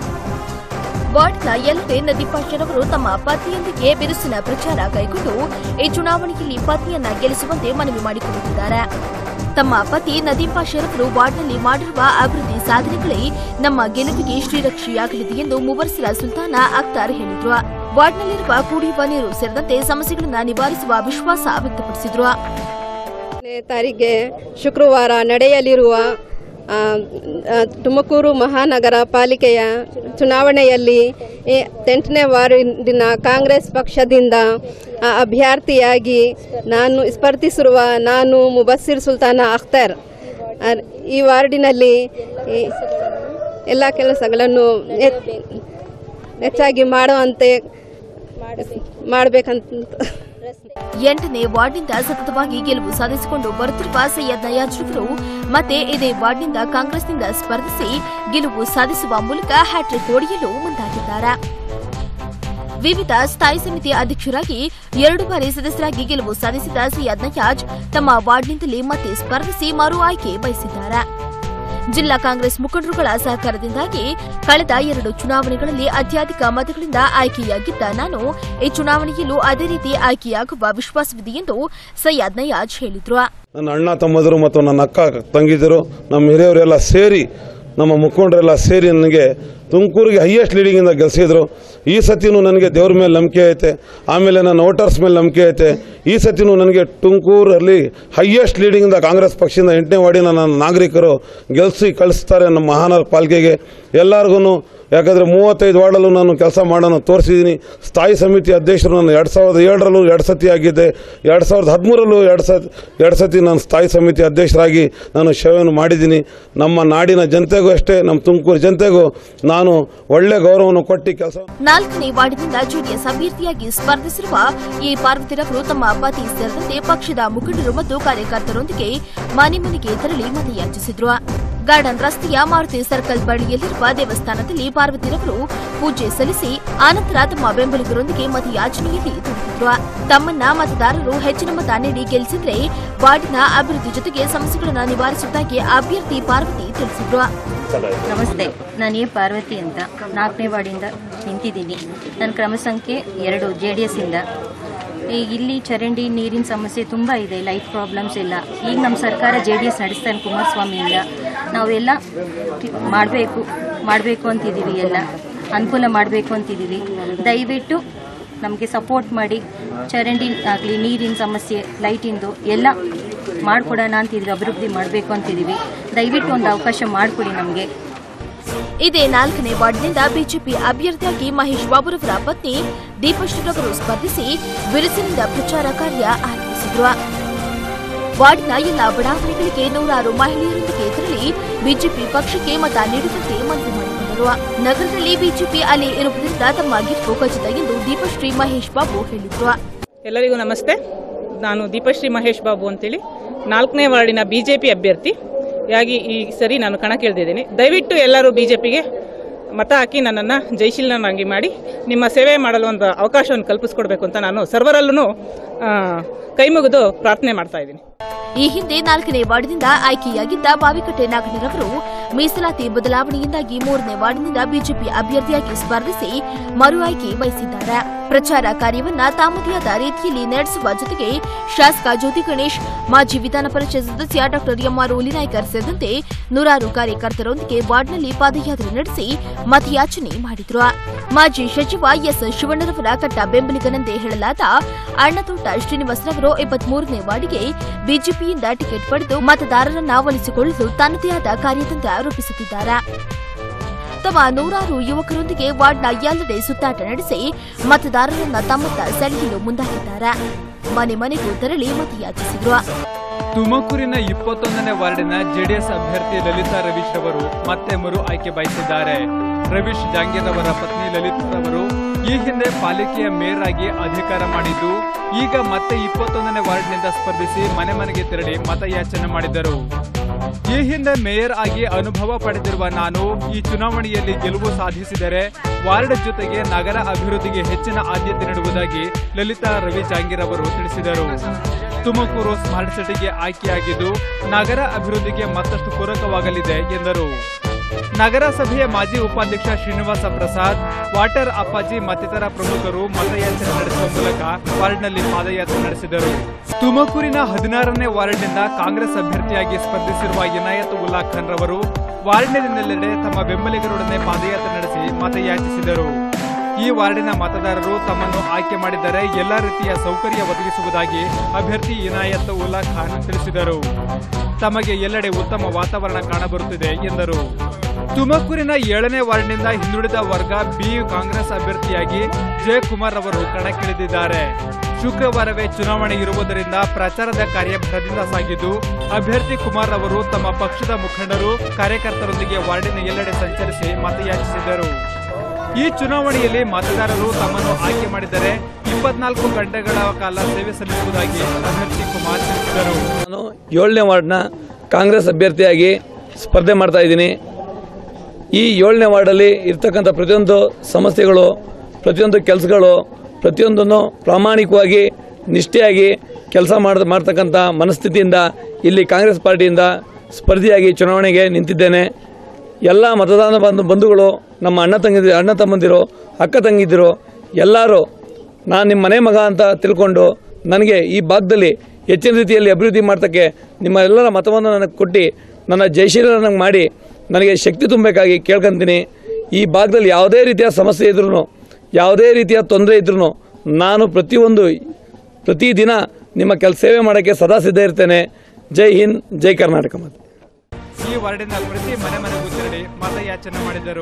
ವಾರ್ಡ್ನ ಎಲ್ಲೆಡೆ ನದೀಂ ಪಾಷರವರು ತಮ್ಮ ಪತ್ನಿಯೊಂದಿಗೆ ಬಿರುಸಿನ ಪ್ರಚಾರ ಕೈಗೊಂಡು ಈ ಚುನಾವಣೆಯಲ್ಲಿ ಪತ್ನಿಯನ್ನ ಗೆಲ್ಲಿಸುವಂತೆ ಮನವಿ ಮಾಡಿಕೊಳ್ಳುತ್ತಿದ್ದಾರೆ ತಮ್ಮ ಪತಿ ನದೀಂ ಪಾಷರವರು ವಾರ್ಡ್ನಲ್ಲಿ ಮಾಡಿರುವ ಅಭಿವೃದ್ಧಿ ಸಾಧನೆಗಳೇ ನಮ್ಮ ಗೆಲುವಿಗೆ ಶ್ರೀರಕ್ಷೆಯಾಗಲಿದೆ ಎಂದು ಮುಬರ್ಸಿರ ಸುಲ್ತಾನ ಅಖ್ತಾರ್ ಹೇಳಿದ್ರು ವಾರ್ಡ್ನಲ್ಲಿರುವ ಕುಡಿಯುವ ನೀರು ಸೇರಿದಂತೆ ಸಮಸ್ಯೆಗಳನ್ನು ನಿವಾರಿಸುವ ವಿಶ್ವಾಸ ವ್ಯಕ್ತಪಡಿಸಿದ್ರು ಹತ್ತನೇ ತಾರೀಕಿಗೆ ಶುಕ್ರವಾರ ನಡೆಯಲಿರುವ ಆ, ಆ, ತುಮಕೂರು ಮಹಾನಗರ ಪಾಲಿಕೆಯ ಚುನಾವಣೆಯಲ್ಲಿ ಈ ಎಂಟನೇ ವಾರ್ಡಿನ ಕಾಂಗ್ರೆಸ್ ಪಕ್ಷದಿಂದ ಆ, ಅಭ್ಯರ್ಥಿಯಾಗಿ ನಾನು ಸ್ಪರ್ಧಿಸಿರುವ ನಾನು ಮುಬಸ್ಸಿರ್ ಸುಲ್ತಾನ ಅಖ್ತರ್ ಆ, ಈ ವಾರ್ಡಿನಲ್ಲಿ ಈ ಎಲ್ಲ ಕೆಲಸಗಳನ್ನು ಹೆ- ಹೆಚ್ಚಾಗಿ ಮಾಡುವಂತೆ ಮಾಡಬೇಕಂತ ಎಂಟನೇ ವಾರ್ಡ್ನಿಂದ ಸತತವಾಗಿ ಗೆಲುವು ಸಾಧಿಸಿಕೊಂಡು ಬರುತ್ತಿರುವ ಸೈಯದ್ ನಯಾಜ್ರವರು ಮತ್ತೆ ಇದೇ ವಾರ್ಡ್ನಿಂದ ಕಾಂಗ್ರೆಸ್ನಿಂದ ಸ್ಪರ್ಧಿಸಿ ಗೆಲುವು ಸಾಧಿಸುವ ಮೂಲಕ ಹ್ಯಾಟ್ರಿಕ್ ಹೊಡೆಯಲು ಮುಂದಾಗಿದ್ದಾರೆ ವಿವಿಧ ಸ್ಥಾಯಿ ಸಮಿತಿ ಅಧ್ಯಕ್ಷರಾಗಿ ಎರಡು ಬಾರಿ ಸದಸ್ಯರಾಗಿ ಗೆಲುವು ಸಾಧಿಸಿದ ಸೈಯದ್ ನಯಾಜ್ ತಮ್ಮ ವಾರ್ಡ್ನಿಂದಲೇ ಮತ್ತೆ ಸ್ಪರ್ಧಿಸಿ ಮರು ಆಯ್ಕೆ ಬಯಸಿದ್ದಾರೆ ಜಿಲ್ಲಾ ಕಾಂಗ್ರೆಸ್ ಮುಖಂಡರುಗಳ ಸಹಕಾರದಿಂದಾಗಿ ಕಳೆದ ಎರಡು ಚುನಾವಣೆಗಳಲ್ಲಿ ಅತ್ಯಧಿಕ ಮತಗಳಿಂದ ಆಯ್ಕೆಯಾಗಿದ್ದ ನಾನು ಈ ಚುನಾವಣೆಯಲ್ಲೂ ಅದೇ ರೀತಿ ಆಯ್ಕೆಯಾಗುವ ವಿಶ್ವಾಸವಿದೆ ಎಂದು ಸೈಯದ್ ನಯಾಜ್ ಹೇಳಿದ್ರು ನನ್ನ ಅಣ್ಣ ತಮ್ಮದರು ಮತ್ತು ನನ್ನ ಅಕ್ಕ ತಂಗಿದರು ನಮ್ಮ ಹಿರಿಯವರೆಲ್ಲ ಸೇರಿ ನಮ್ಮ ಮುಖಂಡರೆಲ್ಲ ಸೇರಿ ನನಗೆ ತುಮಕೂರಿಗೆ ಹೈಯೆಸ್ಟ್ ಲೀಡಿಂಗಿಂದ ಗೆಲ್ಸಿದ್ರು ಈ ಸತಿನೂ ನನಗೆ ದೇವ್ರ ಮೇಲೆ ನಂಬಿಕೆ ಐತೆ ಆಮೇಲೆ ನನ್ನ ವೋಟರ್ಸ್ ಮೇಲೆ ನಂಬಿಕೆ ಐತೆ ಈ ಸತಿನೂ ನನಗೆ ತುಮಕೂರಲ್ಲಿ ಹೈಯೆಸ್ಟ್ ಲೀಡಿಂಗಿಂದ ಕಾಂಗ್ರೆಸ್ ಪಕ್ಷದಿಂದ ಎಂಟನೇ ವಾರ್ಡಿನ ನನ್ನ ನಾಗರಿಕರು ಗೆಲ್ಸಿ ಕಳಿಸ್ತಾರೆ ನಮ್ಮ ಮಹಾನಗರ ಪಾಲಿಕೆಗೆ ಎಲ್ಲರಿಗೂ ಯಾಕಂದರೆ ಮೂವತ್ತೈದು ವಾರ್ಡಲ್ಲೂ ನಾನು ಕೆಲಸ ಮಾಡೋಣ ತೋರಿಸಿದ್ದೀನಿ ಸ್ಥಾಯಿ ಸಮಿತಿ ಅಧ್ಯಕ್ಷರು ನಾನು ಎರಡು ಸಾವಿರದ ಏಳರಲ್ಲೂ ಎರಡು ಸತಿ ಆಗಿದ್ದೆ ಎರಡು ಸಾವಿರದ ಹದಿಮೂರಲ್ಲೂ ಎರಡು ಸತಿ ಎರಡು ಸತಿ ನಾನು ಸ್ಥಾಯಿ ಸಮಿತಿ ಅಧ್ಯಕ್ಷರಾಗಿ ನಾನು ಸೇವೆಯನ್ನು ಮಾಡಿದ್ದೀನಿ ನಮ್ಮ ನಾಡಿನ ಜನತೆಗೂ ಅಷ್ಟೇ ನಮ್ಮ ತುಮಕೂರು ಜನತೆಗೂ ನಾನು ಒಳ್ಳೆ ಗೌರವವನ್ನು ಕೊಟ್ಟು ಕೆಲಸ ನಾಲ್ಕನೇ ವಾರ್ಡಿನಿಂದ ಜೆಡಿಎಸ್ ಅಭ್ಯರ್ಥಿಯಾಗಿ ಸ್ಪರ್ಧಿಸಿರುವ ಈ ಪಾರ್ವತಿರವರು ತಮ್ಮ ಪತಿ ಸೇರಿದಂತೆ ಪಕ್ಷದ ಮುಖಂಡರು ಮತ್ತು ಕಾರ್ಯಕರ್ತರೊಂದಿಗೆ ಮನೆ ಮನೆಗೆ ತೆರಳಿ ಮತಯಾಚಿಸಿದ್ರು ಗಾರ್ಡನ್ ರಸ್ತೆಯ ಮಾರುತಿ ಸರ್ಕಲ್ ಬಳಿಯಲ್ಲಿರುವ ದೇವಸ್ಥಾನದಲ್ಲಿ ಪಾರ್ವತಿರವರು ಪೂಜೆ ಸಲ್ಲಿಸಿ ಆನಂತರ ತಮ್ಮ ಬೆಂಬಲಿಗರೊಂದಿಗೆ ಮತಯಾಚನೆಯಲ್ಲಿ ತೊಡಗಿದ್ರು ತಮ್ಮನ್ನ ಮತದಾರರು ಹೆಚ್ಚಿನ ಮತ ನೀಡಿ ಗೆಲ್ಲಿಸಿದ್ರೆ ವಾರ್ಡಿನ ಅಭಿವೃದ್ಧಿ ಜೊತೆಗೆ ಸಮಸ್ಯೆಗಳನ್ನು ನಿವಾರಿಸುವುದಾಗಿ ಅಭ್ಯರ್ಥಿ ಪಾರ್ವತಿ ತಿಳಿಸಿದ್ರು ನಮಸ್ತೆ ನಾನು ಎ ಪಾರ್ವತಿ ಅಂತ ನಾಲ್ಕನೇ ವಾರ್ಡಿಂದ ನಿಂತಿದ್ದೀನಿ ನನ್ನ ಕ್ರಮ ಸಂಖ್ಯೆ ಎರಡು ಜೆ ಡಿ ಎಸ್ ಇಂದ ಈ ಇಲ್ಲಿ ಚರಂಡಿ ನೀರಿನ ಸಮಸ್ಯೆ ತುಂಬ ಇದೆ ಲೈಟ್ ಪ್ರಾಬ್ಲಮ್ಸ್ ಎಲ್ಲ ಈಗ ನಮ್ಮ ಸರ್ಕಾರ ಜೆ ಡಿ ಎಸ್ ನಡೆಸ್ತಾನೆ ಕುಮಾರಸ್ವಾಮಿಯಿಂದ ನಾವೆಲ್ಲ ಮಾಡಬೇಕು ಮಾಡಬೇಕು ಅಂತಿದ್ದೀವಿ ಎಲ್ಲ ಅನುಕೂಲ ಮಾಡಬೇಕು ಅಂತಿದ್ದೀವಿ ದಯವಿಟ್ಟು ನಮಗೆ ಸಪೋರ್ಟ್ ಮಾಡಿ ಚರಂಡಿ ಆಗಲಿ ನೀರಿನ ಸಮಸ್ಯೆ ಲೈಟಿಂದು ಎಲ್ಲ ಮಾಡಿಕೊಡೋಣ ಅಂತಿದ್ವಿ ಅಭಿವೃದ್ಧಿ ಮಾಡಬೇಕು ಅಂತಿದ್ದೀವಿ ದಯವಿಟ್ಟು ಒಂದು ಅವಕಾಶ ಮಾಡಿಕೊಡಿ ನಮಗೆ ಇದೇ ನಾಲ್ಕನೇ ವಾರ್ಡ್ನಿಂದ ಬಿಜೆಪಿ ಅಭ್ಯರ್ಥಿಯಾಗಿ ಮಹೇಶ್ ಬಾಬುರವರ ಪತ್ನಿ ದೀಪಶ್ರೀರವರು ಸ್ಪರ್ಧಿಸಿ ಬಿರುಸಿನಿಂದ ಪ್ರಚಾರ ಕಾರ್ಯ ಆರಂಭಿಸಿದ್ರು ವಾರ್ಡ್ನ ಎಲ್ಲ ಬಡಾವಣೆಗಳಿಗೆ ನೂರಾರು ಮಹಿಳೆಯರೊಂದಿಗೆ ತೆರಳಿ ಬಿಜೆಪಿ ಪಕ್ಷಕ್ಕೆ ಮತ ನೀಡುವಂತೆ ಮನವಿ ಮಾಡಿಕೊಂಡರು ನಗರದಲ್ಲಿ ಬಿಜೆಪಿ ಅಲೆ ಇರುವುದರಿಂದ ತಮ್ಮ ಗೆಲುವು ಖಚಿತ ಎಂದು ದೀಪಶ್ರೀ ಮಹೇಶ್ ಬಾಬು ಹೇಳಿದ್ರು ಎಲ್ಲರಿಗೂ ನಮಸ್ತೆ ನಾನು ದೀಪಶ್ರೀ ಮಹೇಶ್ ಬಾಬು ಅಂತೇಳಿ ನಾಲ್ಕನೇ ವಾರ್ಡಿನ ಬಿ ಜೆ ಪಿ ಅಭ್ಯರ್ಥಿ ಯಾಗಿ ಈ ಸರಿ ನಾನು ಕಣಕ್ಕಿಳಿದಿದ್ದೀನಿ ದಯವಿಟ್ಟು ಎಲ್ಲರೂ ಬಿ ಜೆ ಪಿಗೆ ಮತ ಹಾಕಿ ನನ್ನನ್ನು ಜಯಶೀಲನಾಗಿ ಮಾಡಿ ನಿಮ್ಮ ಸೇವೆ ಮಾಡಲು ಒಂದು ಅವಕಾಶವನ್ನು ಕಲ್ಪಿಸ್ಕೊಡ್ಬೇಕು ಅಂತ ನಾನು ಸರ್ವರಲ್ಲೂ ಕೈ ಮುಗಿದು ಪ್ರಾರ್ಥನೆ ಮಾಡ್ತಾ ಇದ್ದೀನಿ ಈ ಹಿಂದೆ ನಾಲ್ಕನೇ ವಾರ್ಡ್ನಿಂದ ಆಯ್ಕೆಯಾಗಿದ್ದ ಬಾವಿಕಟ್ಟೆ ನಾಗಣ್ಣರವರು ಮೀಸಲಾತಿ ಬದಲಾವಣೆಯಿಂದಾಗಿ ಮೂರನೇ ವಾರ್ಡ್ನಿಂದ ಬಿಜೆಪಿ ಅಭ್ಯರ್ಥಿಯಾಗಿ ಸ್ಪರ್ಧಿಸಿ ಮರು ಆಯ್ಕೆ ಬಯಸಿದ್ದಾರೆ ಪ್ರಚಾರ ಕಾರ್ಯವನ್ನ ತಾಮದಿಯಾದ ರೀತಿಯಲ್ಲಿ ನಡೆಸುವ ಜೊತೆಗೆ ಶಾಸಕ ಜ್ಯೋತಿ ಗಣೇಶ್ ಮಾಜಿ ವಿಧಾನ ಪರಿಷತ್ ಸದಸ್ಯ ಡಾ ಎಂಆರ್ ಉಲಿನಾಯ್ಕರ್ ಸೇರಿದಂತೆ ನೂರಾರು ಕಾರ್ಯಕರ್ತರೊಂದಿಗೆ ವಾರ್ಡ್ನಲ್ಲಿ ಪಾದಯಾತ್ರೆ ನಡೆಸಿ ಮತಯಾಚನೆ ಮಾಡಿದ್ರು ಮಾಜಿ ಸಚಿವ ಎಸ್ ಶಿವಣ್ಣರವರ ಕಟ್ಟ ಬೆಂಬಲಿಗನೆಂದೇ ಹೇಳಲಾದ ಅಣ್ಣತೋಟ ಶ್ರೀನಿವಾಸರವರು ಇಪ್ಪತ್ಮೂರನೇ ವಾರ್ಡಿಗೆ ಬಿಜೆಪಿಯಿಂದ ಟಿಕೆಟ್ ಪಡೆದು ಮತದಾರರನ್ನ ಒಲಿಸಿಕೊಳ್ಳಲು ತನ್ನದೇ ಆದ ಕಾರ್ಯತಂತ್ರ ರೂಪಿಸುತ್ತಿದ್ದಾರೆ ತಮ್ಮ ನೂರಾರು ಯುವಕರೊಂದಿಗೆ ವಾರ್ಡ್ನ ಎಲ್ಲೆಡೆ ಸುತ್ತಾಟ ನಡೆಸಿ ಮತದಾರರನ್ನ ತಮ್ಮತ್ತ ಸೆಳೆಯಲು ಮುಂದಾಗಿದ್ದಾರೆ ಮನೆ ಮನೆಗೂ ತೆರಳಿ ಮತಯಾಚಿಸಿದ್ರು ತುಮಕೂರಿನ ಇಪ್ಪತ್ತೊಂದನೇ ವಾರ್ಡಿನ ಜೆಡಿಎಸ್ ಅಭ್ಯರ್ಥಿ ಲಲಿತಾ ರವೀಶ್ ರವರು ಮತ್ತೆ ಮರು ಆಯ್ಕೆ ಬಯಸಿದ್ದಾರೆ ರವೀಶ್ ಜಾಂಗೀರ್ ಅವರ ಪತ್ನಿ ಲಲಿತಾ ರವರು ಈ ಹಿಂದೆ ಪಾಲಿಕೆಯ ಮೇಯರ್ ಆಗಿ ಅಧಿಕಾರ ಮಾಡಿದ್ದು ಈಗ ಮತ್ತೆ ಇಪ್ಪತ್ತೊಂದನೇ ವಾರ್ಡ್ನಿಂದ ಸ್ಪರ್ಧಿಸಿ ಮನೆ ಮನೆಗೆ ತೆರಳಿ ಮತಯಾಚನೆ ಮಾಡಿದರು ಈ ಹಿಂದೆ ಮೇಯರ್ ಆಗಿ ಅನುಭವ ಪಡೆದಿರುವ ನಾನು ಈ ಚುನಾವಣೆಯಲ್ಲಿ ಗೆಲುವು ಸಾಧಿಸಿದರೆ ವಾರ್ಡ್ ಜೊತೆಗೆ ನಗರ ಅಭಿವೃದ್ಧಿಗೆ ಹೆಚ್ಚಿನ ಆದ್ಯತೆ ನೀಡುವುದಾಗಿ ಲಲಿತಾ ರವಿ ಜಾಂಗೀರ್ ಅವರು ತಿಳಿಸಿದರು ತುಮಕೂರು ಸ್ಮಾರ್ಟ್ ಸಿಟಿಗೆ ಆಯ್ಕೆಯಾಗಿದ್ದು ನಗರ ಅಭಿವೃದ್ಧಿಗೆ ಮತ್ತಷ್ಟು ಪೂರಕವಾಗಲಿದೆ ಎಂದರು ನಗರಸಭೆಯ ಮಾಜಿ ಉಪಾಧ್ಯಕ್ಷ ಶ್ರೀನಿವಾಸ ಪ್ರಸಾದ್ ವಾಟರ್ ಅಪ್ಪಾಜಿ ಮತ್ತಿತರ ಪ್ರಮುಖರು ಮತಯಾಚನೆ ನಡೆಸುವ ಮೂಲಕ ವಾರ್ಡ್ನಲ್ಲಿ ಪಾದಯಾತ್ರೆ ನಡೆಸಿದರು ತುಮಕೂರಿನ ಹದಿನಾರನೇ ವಾರ್ಡ್ನಿಂದ ಕಾಂಗ್ರೆಸ್ ಅಭ್ಯರ್ಥಿಯಾಗಿ ಸ್ಪರ್ಧಿಸಿರುವ ಇನಾಯತ್ ಉಲ್ಲಾ ಖಾನ್ ರವರು ವಾರ್ಡ್ನಲ್ಲೆಡೆ ತಮ್ಮ ಬೆಂಬಲಿಗರೊಡನೆ ಪಾದಯಾತ್ರೆ ನಡೆಸಿ ಮತಯಾಚಿಸಿದರು ಈ ವಾರ್ಡಿನ ಮತದಾರರು ತಮ್ಮನ್ನು ಆಯ್ಕೆ ಮಾಡಿದರೆ ಎಲ್ಲಾ ರೀತಿಯ ಸೌಕರ್ಯ ಒದಗಿಸುವುದಾಗಿ ಅಭ್ಯರ್ಥಿ ಇನಾಯತ್ ಉಲ್ಲಾ ಖಾನ್ ತಿಳಿಸಿದರು ತಮಗೆ ಎಲ್ಲೆಡೆ ಉತ್ತಮ ವಾತಾವರಣ ಕಾಣಬರುತ್ತಿದೆ ಎಂದರು ತುಮಕೂರಿನ ಏಳನೇ ವಾರ್ಡ್ನಿಂದ ಹಿಂದುಳಿದ ವರ್ಗ ಬಿ ಕಾಂಗ್ರೆಸ್ ಅಭ್ಯರ್ಥಿಯಾಗಿ ಜಯಕುಮಾರ್ ಅವರು ಕಣಕ್ಕಿಳಿದಿದ್ದಾರೆ ಶುಕ್ರವಾರವೇ ಚುನಾವಣೆ ಇರುವುದರಿಂದ ಪ್ರಚಾರದ ಕಾರ್ಯ ಭರದಿಂದ ಸಾಗಿದ್ದು ಅಭ್ಯರ್ಥಿ ಕುಮಾರ್ ಅವರು ತಮ್ಮ ಪಕ್ಷದ ಮುಖಂಡರು ಕಾರ್ಯಕರ್ತರೊಂದಿಗೆ ವಾರ್ಡಿನ ಎಲ್ಲೆಡೆ ಸಂಚರಿಸಿ ಮತಯಾಚಿಸಿದರು ಈ ಚುನಾವಣೆಯಲ್ಲಿ ಮತದಾರರು ತಮ್ಮನ್ನು ಆಯ್ಕೆ ಮಾಡಿದರೆ ಇಪ್ಪತ್ನಾಲ್ಕು ಗಂಟೆಗಳ ಕಾಲ ಸೇವೆ ಸಲ್ಲಿಸುವುದಾಗಿ ಅಭ್ಯರ್ಥಿ ಕುಮಾರ್ ತಿಳಿಸಿದರು ನಾನು ಏಳನೇ ವಾರ್ಡ್ನ ಕಾಂಗ್ರೆಸ್ ಅಭ್ಯರ್ಥಿಯಾಗಿ ಸ್ಪರ್ಧೆ ಮಾಡ್ತಾ ಇದ್ದೀನಿ ಈ ಏಳನೇ ವಾರ್ಡಲ್ಲಿ ಇರ್ತಕ್ಕಂಥ ಪ್ರತಿಯೊಂದು ಸಮಸ್ಯೆಗಳು ಪ್ರತಿಯೊಂದು ಕೆಲಸಗಳು ಪ್ರತಿಯೊಂದನ್ನು ಪ್ರಾಮಾಣಿಕವಾಗಿ ನಿಷ್ಠೆಯಾಗಿ ಕೆಲಸ ಮಾಡ ಮಾಡ್ತಕ್ಕಂಥ ಮನಸ್ಥಿತಿಯಿಂದ ಇಲ್ಲಿ ಕಾಂಗ್ರೆಸ್ ಪಾರ್ಟಿಯಿಂದ ಸ್ಪರ್ಧಿಯಾಗಿ ಚುನಾವಣೆಗೆ ನಿಂತಿದ್ದೇನೆ ಎಲ್ಲ ಮತದಾನ ಬಂಧು ಬಂಧುಗಳು ನಮ್ಮ ಅಣ್ಣ ತಂಗಿ ಅಣ್ಣ ತಮ್ಮಂದಿರು ಅಕ್ಕ ತಂಗಿದ್ದಿರು ಎಲ್ಲರೂ ನಾನು ನಿಮ್ಮ ಮನೆ ಮಗ ಅಂತ ತಿಳ್ಕೊಂಡು ನನಗೆ ಈ ಭಾಗದಲ್ಲಿ ಹೆಚ್ಚಿನ ರೀತಿಯಲ್ಲಿ ಅಭಿವೃದ್ಧಿ ಮಾಡ್ತಕ್ಕೆ ನಿಮ್ಮ ಎಲ್ಲರ ಮತವನ್ನು ನನಗೆ ಕೊಟ್ಟು ನನ್ನ ಜಯಶೀಲನಂಗೆ ಮಾಡಿ ನನಗೆ ಶಕ್ತಿ ತುಂಬಬೇಕಾಗಿ ಕೇಳ್ಕೊಂತೀನಿ ಈ ಭಾಗದಲ್ಲಿ ಯಾವುದೇ ರೀತಿಯ ಸಮಸ್ಯೆ ಇದ್ರೂ ಯಾವುದೇ ರೀತಿಯ ತೊಂದರೆ ಇದ್ರೂ ನಾನು ಪ್ರತಿಯೊಂದು ಪ್ರತಿದಿನ ನಿಮ್ಮ ಕೆಲಸ ಸೇವೆ ಮಾಡೋಕ್ಕೆ ಸದಾ ಸಿದ್ಧ ಇರ್ತೇನೆ ಜೈ ಹಿಂದ್ ಜೈ ಕರ್ನಾಟಕ ಮತ್ತೆ ಈ ವಾರ್ಡಿನ ಪ್ರತಿ ಮನೆ ಮನೆಗೂ ತೆರಳಿ ಮತಯಾಚನೆ ಮಾಡಿದರು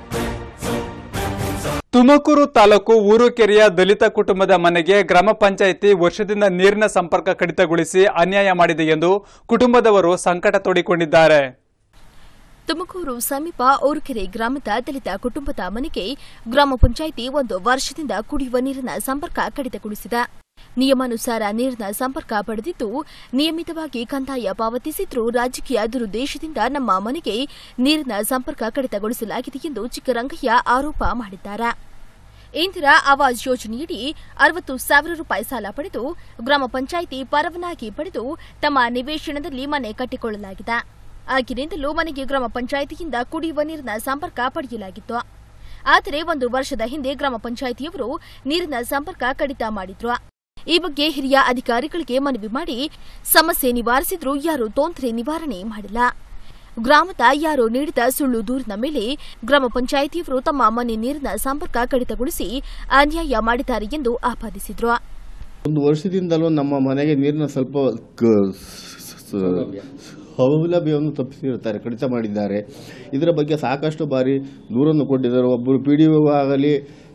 ತುಮಕೂರು ತಾಲೂಕು ಊರುಕೆರೆಯ ದಲಿತ ಕುಟುಂಬದ ಮನೆಗೆ ಗ್ರಾಮ ಪಂಚಾಯಿತಿ ವರ್ಷದಿಂದ ನೀರಿನ ಸಂಪರ್ಕ ಕಡಿತಗೊಳಿಸಿ ಅನ್ಯಾಯ ಮಾಡಿದೆ ಎಂದು ಕುಟುಂಬದವರು ಸಂಕಟ ತೋಡಿಕೊಂಡಿದ್ದಾರೆ ತುಮಕೂರು ಸಮೀಪ ಊರುಕೆರೆ ಗ್ರಾಮದ ದಲಿತ ಕುಟುಂಬದ ಮನೆಗೆ ಗ್ರಾಮ ಪಂಚಾಯಿತಿ ಒಂದು ವರ್ಷದಿಂದ ಕುಡಿಯುವ ನೀರಿನ ಸಂಪರ್ಕ ಕಡಿತಗೊಳಿಸಿದೆ ನಿಯಮಾನುಸಾರ ನೀರಿನ ಸಂಪರ್ಕ ಪಡೆದಿದ್ದು ನಿಯಮಿತವಾಗಿ ಕಂದಾಯ ಪಾವತಿಸಿದ್ರೂ ರಾಜಕೀಯ ದುರುದ್ದೇಶದಿಂದ ನಮ್ಮ ಮನೆಗೆ ನೀರಿನ ಸಂಪರ್ಕ ಕಡಿತಗೊಳಿಸಲಾಗಿದೆ ಎಂದು ಚಿಕ್ಕರಂಗಯ್ಯ ಆರೋಪ ಮಾಡಿದ್ದಾರೆ ಇಂದಿರಾ ಆವಾಸ್ ಯೋಜನೆಯಡಿ ಅರವತ್ತು ಸಾವಿರ ರೂಪಾಯಿ ಸಾಲ ಪಡೆದು ಗ್ರಾಮ ಪಂಚಾಯಿತಿ ಪರವಾನಗಿ ಪಡೆದು ತಮ್ಮ ನಿವೇಶನದಲ್ಲಿ ಮನೆ ಕಟ್ಟಿಕೊಳ್ಳಲಾಗಿದೆ ಆಗಿನಿಂದಲೂ ಮನೆಗೆ ಗ್ರಾಮ ಪಂಚಾಯಿತಿಯಿಂದ ಕುಡಿಯುವ ನೀರಿನ ಸಂಪರ್ಕ ಪಡೆಯಲಾಗಿತ್ತು ಆದರೆ ಒಂದು ವರ್ಷದ ಹಿಂದೆ ಗ್ರಾಮ ಪಂಚಾಯಿತಿಯವರು ನೀರಿನ ಸಂಪರ್ಕ ಕಡಿತ ಮಾಡಿದ್ರು ಈ ಬಗ್ಗೆ ಹಿರಿಯ ಅಧಿಕಾರಿಗಳಿಗೆ ಮನವಿ ಮಾಡಿ ಸಮಸ್ಯೆ ನಿವಾರಿಸಿದ್ರೂ ಯಾರೂ ತೊಂದರೆ ನಿವಾರಣೆ ಮಾಡಿಲ್ಲ ಗ್ರಾಮದ ಯಾರೋ ನೀಡಿದ ಸುಳ್ಳು ದೂರಿನ ಮೇಲೆ ಗ್ರಾಮ ಪಂಚಾಯಿತಿಯವರು ತಮ್ಮ ಮನೆ ನೀರಿನ ಸಂಪರ್ಕ ಕಡಿತಗೊಳಿಸಿ ಅನ್ಯಾಯ ಮಾಡಿದ್ದಾರೆ ಎಂದು ಆಪಾದಿಸಿದ್ರು ಒಂದು ವರ್ಷದಿಂದಲೂ ನಮ್ಮ ಮನೆಗೆ ನೀರಿನ ಸ್ವಲ್ಪ ಕ- ಸ- ಸ- ಸೌಲಭ್ಯವನ್ನು ತಪ್ಪಿಸಿರುತ್ತಾರೆ ಕಡಿತ ಮಾಡಿದ್ದಾರೆ ಇದರ ಬಗ್ಗೆ ಸಾಕಷ್ಟು ಬಾರಿ ದೂರನ್ನು ಕೊಟ್ಟಿದ್ದಾರೆ ಒಬ್ಬರು ಪಿ ಡಿ ಒ ಆಗಲಿ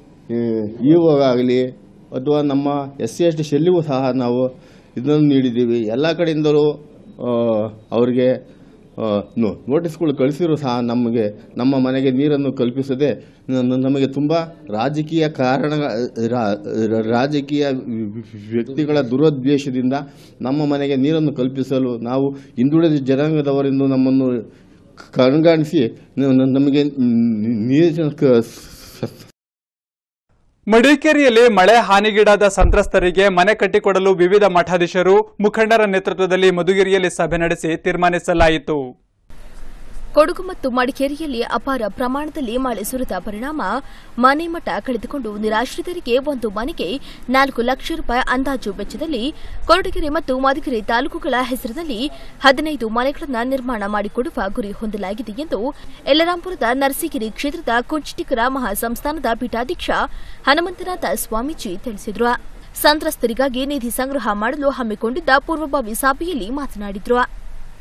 ಇ ಒ ಆಗಲಿ ಅಥವಾ ನಮ್ಮ ಎಸ್ ಸಿ ಎಸ್ ಟಿ ಶೆಲ್ಲಿಗೂ ಸಹ ನಾವು ಇದನ್ನು ನೀಡಿದ್ದೀವಿ ಎಲ್ಲ ಕಡೆಯಿಂದಲೂ ಆ, ಅವರಿಗೆ ಆ, ನೋ- ನೋಟಿಸ್ಗಳು ಕಳಿಸಿದ್ರು ಸಹ ನಮಗೆ ನಮ್ಮ ಮನೆಗೆ ನೀರನ್ನು ಕಲ್ಪಿಸದೆ ನ- ನಮಗೆ ತುಂಬ ರಾಜಕೀಯ ಕಾರಣ ರಾ- ರಾ- ರಾಜಕೀಯ ವ್ಯಕ್ತಿಗಳ ದುರುದ್ದೇಶದಿಂದ ನಮ್ಮ ಮನೆಗೆ ನೀರನ್ನು ಕಲ್ಪಿಸಲು ನಾವು ಹಿಂದುಳಿದ ಜನಾಂಗದವರೆಂದು ನಮ್ಮನ್ನು ಕಣ್ಗಾಣಿಸಿ ನ- ನ- ನಮಗೆ ನೀರಿನ ಕ- ಸ- ಮಡಿಕೇರಿಯಲ್ಲಿ ಮಳೆ ಹಾನಿಗೀಡಾದ ಸಂತ್ರಸ್ತರಿಗೆ ಮನೆ ಕಟ್ಟಿಕೊಡಲು ವಿವಿಧ ಮಠಾಧೀಶರು ಮುಖಂಡರ ನೇತೃತ್ವದಲ್ಲಿ ಮಧುಗಿರಿಯಲ್ಲಿ ಸಭೆ ನಡೆಸಿ ತೀರ್ಮಾನಿಸಲಾಯಿತು ಕೊಡಗು ಮತ್ತು ಮಡಿಕೇರಿಯಲ್ಲಿ ಅಪಾರ ಪ್ರಮಾಣದಲ್ಲಿ ಮಳೆ ಸುರಿದ ಪರಿಣಾಮ ಮನೆ ಮಠ ಕಳೆದುಕೊಂಡು ನಿರಾಶ್ರಿತರಿಗೆ ಒಂದು ಮನೆಗೆ ನಾಲ್ಕು ಲಕ್ಷ ರೂಪಾಯಿ ಅಂದಾಜು ವೆಚ್ಚದಲ್ಲಿ ಕೊರಟಗೆರೆ ಮತ್ತು ಮಧುಗಿರಿ ತಾಲೂಕುಗಳ ಹೆಸರಿನಲ್ಲಿ ಹದಿನೈದು ಮನೆಗಳನ್ನು ನಿರ್ಮಾಣ ಮಾಡಿಕೊಡುವ ಗುರಿ ಹೊಂದಲಾಗಿದೆ ಎಂದು ಯಲ್ಲರಾಂಪುರದ ನರಸೀಗಿರಿ ಕ್ಷೇತ್ರದ ಕುಂಚಿಟಿಕರ ಮಹಾಸಂಸ್ಥಾನದ ಪೀಠಾಧ್ಯಕ್ಷ ಹನುಮಂತನಾಥ ಸ್ವಾಮೀಜಿ ತಿಳಿಸಿದರು ಸಂತ್ರಸ್ತರಿಗಾಗಿ ನಿಧಿ ಸಂಗ್ರಹ ಮಾಡಲು ಹಮ್ಮಿಕೊಂಡಿದ್ದ ಪೂರ್ವಭಾವಿ ಸಭೆಯಲ್ಲಿ ಮಾತನಾಡಿದರು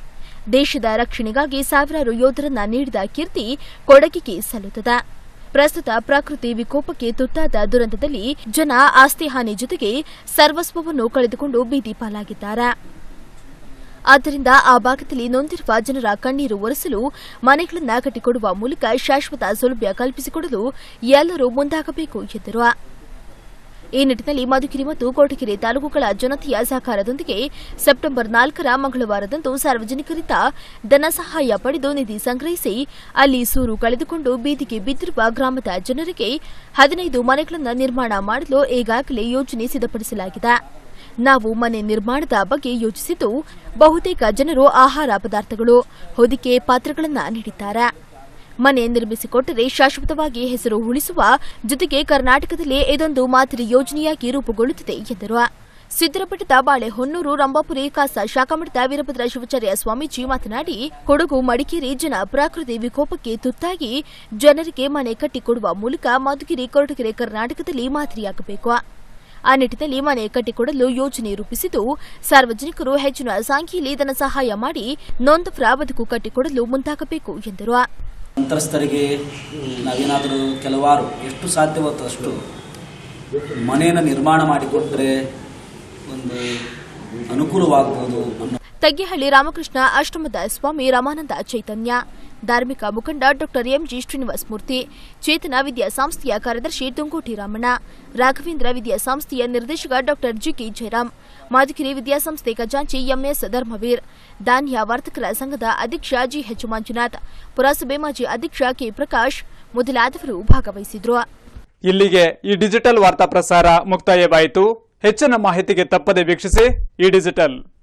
ದೇಶದ ರಕ್ಷಣೆಗಾಗಿ ಸಾವಿರಾರು ಯೋಧರನ್ನ ನೀಡಿದ ಕೀರ್ತಿ ಕೊಡಗಿಗೆ ಸಲ್ಲುತ್ತದೆ ಪ್ರಸ್ತುತ ಪ್ರಕೃತಿ ವಿಕೋಪಕ್ಕೆ ತುತ್ತಾದ ದುರಂತದಲ್ಲಿ ಜನ ಆಸ್ತಿ ಹಾನಿ ಜೊತೆಗೆ ಸರ್ವಸ್ವವನ್ನು ಕಳೆದುಕೊಂಡು ಬೀದಿ ಪಾಲಾಗಿದ್ದಾರೆ ಆದ್ದರಿಂದ ಆ ಭಾಗದಲ್ಲಿ ನೊಂದಿರುವ ಜನರ ಕಣ್ಣೀರು ಒರೆಸಲು ಮನೆಗಳನ್ನು ಕಟ್ಟಿಕೊಡುವ ಮೂಲಕ ಶಾಶ್ವತ ಸೌಲಭ್ಯ ಕಲ್ಪಿಸಿಕೊಡಲು ಎಲ್ಲರೂ ಮುಂದಾಗಬೇಕು ಎಂದರು ಈ ನಿಟ್ಟಿನಲ್ಲಿ ಮಧುಗಿರಿ ಮತ್ತು ಕೋಟಗಿರಿ ತಾಲೂಕುಗಳ ಜನತೆಯ ಸಹಕಾರದೊಂದಿಗೆ ಸೆಪ್ಟೆಂಬರ್ ನಾಲ್ಕರ ಮಂಗಳವಾರದಂದು ಸಾರ್ವಜನಿಕರಿಂದ ಧನ ಸಹಾಯ ಪಡೆದು ನಿಧಿ ಸಂಗ್ರಹಿಸಿ ಅಲ್ಲಿ ಸೂರು ಕಳೆದುಕೊಂಡು ಬೀದಿಗೆ ಬಿದ್ದಿರುವ ಗ್ರಾಮದ ಜನರಿಗೆ ಹದಿನೈದು ಮನೆಗಳನ್ನು ನಿರ್ಮಾಣ ಮಾಡಲು ಈಗಾಗಲೇ ಯೋಜನೆ ಸಿದ್ಧಪಡಿಸಲಾಗಿದೆ ನಾವು ಮನೆ ನಿರ್ಮಾಣದ ಬಗ್ಗೆ ಯೋಚಿಸಿದ್ದು ಬಹುತೇಕ ಜನರು ಆಹಾರ ಪದಾರ್ಥಗಳು ಹೊದಿಕೆ ಪಾತ್ರಗಳನ್ನು ನೀಡಿದ್ದಾರೆ ಮನೆ ನಿರ್ಮಿಸಿಕೊಟ್ಟರೆ ಶಾಶ್ವತವಾಗಿ ಹೆಸರು ಉಳಿಸುವ ಜೊತೆಗೆ ಕರ್ನಾಟಕದಲ್ಲಿ ಇದೊಂದು ಮಾದರಿ ಯೋಜನೆಯಾಗಿ ರೂಪುಗೊಳ್ಳುತ್ತಿದೆ ಎಂದರು ಸಿದ್ದರಪಟ್ಟದ ಬಾಳೆಹೊನ್ನೂರು ರಂಭಾಪುರಿ ಕಾಸ ಶಾಖಾಮಠದ ವೀರಭದ್ರ ಶಿವಾಚಾರ್ಯ ಸ್ವಾಮೀಜಿ ಮಾತನಾಡಿ ಕೊಡಗು ಮಡಿಕೇರಿ ಜನ ಪ್ರಕೃತಿ ವಿಕೋಪಕ್ಕೆ ತುತ್ತಾಗಿ ಜನರಿಗೆ ಮನೆ ಕಟ್ಟಿಕೊಡುವ ಮೂಲಕ ಮಧುಗಿರಿ ಕೊರಟಗೆರೆ ಕರ್ನಾಟಕದಲ್ಲಿ ಮಾದರಿಯಾಗಬೇಕು ಆ ನಿಟ್ಟಿನಲ್ಲಿ ಮನೆ ಕಟ್ಟಿಕೊಡಲು ಯೋಜನೆ ರೂಪಿಸಿದ್ದು ಸಾರ್ವಜನಿಕರು ಹೆಚ್ಚಿನ ಸಂಖ್ಯೆಯಲ್ಲಿ ಧನ ಸಹಾಯ ಮಾಡಿ ನೊಂದವರ ಬದುಕು ಕಟ್ಟಿಕೊಡಲು ಮುಂದಾಗಬೇಕು ಎಂದರು ಸಂತ್ರಸ್ತರಿಗೆ ನಾವೇನಾದರೂ ಕೆಲವಾರು ಎಷ್ಟು ಸಾಧ್ಯವತ್ತೋ ಅಷ್ಟು ಮನೆಯನ್ನು ನಿರ್ಮಾಣ ಮಾಡಿಕೊಟ್ರೆ ಒಂದು ಅನುಕೂಲವಾಗ್ಬೋದು ಅನ್ನೋ ತಗ್ಗಿಹಳ್ಳಿ ರಾಮಕೃಷ್ಣ ಅಷ್ಟಮದ ಸ್ವಾಮಿ ರಮಾನಂದ ಚೈತನ್ಯ ಧಾರ್ಮಿಕ ಮುಖಂಡ ಡಾ ಎಂಜಿ ಶ್ರೀನಿವಾಸ ಮೂರ್ತಿ ಚೇತನ ವಿದ್ಯಾಸಂಸ್ಥೆಯ ಕಾರ್ಯದರ್ಶಿ ತುಂಗೋಟಿ ರಾಮಣ್ಣ ರಾಘವೇಂದ್ರ ವಿದ್ಯಾಸಂಸ್ಥೆಯ ನಿರ್ದೇಶಕ ಡಾ ಜಿಕೆ ಜಯರಾಮ್ ಮಧುಗಿರಿ ವಿದ್ಯಾಸಂಸ್ಥೆ ಖಜಾಂಚಿ ಎಂಎಸ್ ಧರ್ಮವೀರ್ ಧಾನ್ಯ ವರ್ತಕರ ಸಂಘದ ಅಧ್ಯಕ್ಷ ಜಿಎಚ್ ಮಂಜುನಾಥ್ ಪುರಸಭೆ ಮಾಜಿ ಅಧ್ಯಕ್ಷ ಕೆ ಪ್ರಕಾಶ್ ಮೊದಲಾದವರು ಭಾಗವಹಿಸಿದ್ರು ಇಲ್ಲಿಗೆ ಈ ಡಿಜಿಟಲ್ ವಾರ್ತಾ ಪ್ರಸಾರ ಮುಕ್ತಾಯವಾಯಿತು ಹೆಚ್ಚಿನ ಮಾಹಿತಿಗೆ ತಪ್ಪದೆ ವೀಕ್ಷಿಸಿ ಈ ಡಿಜಿಟಲ್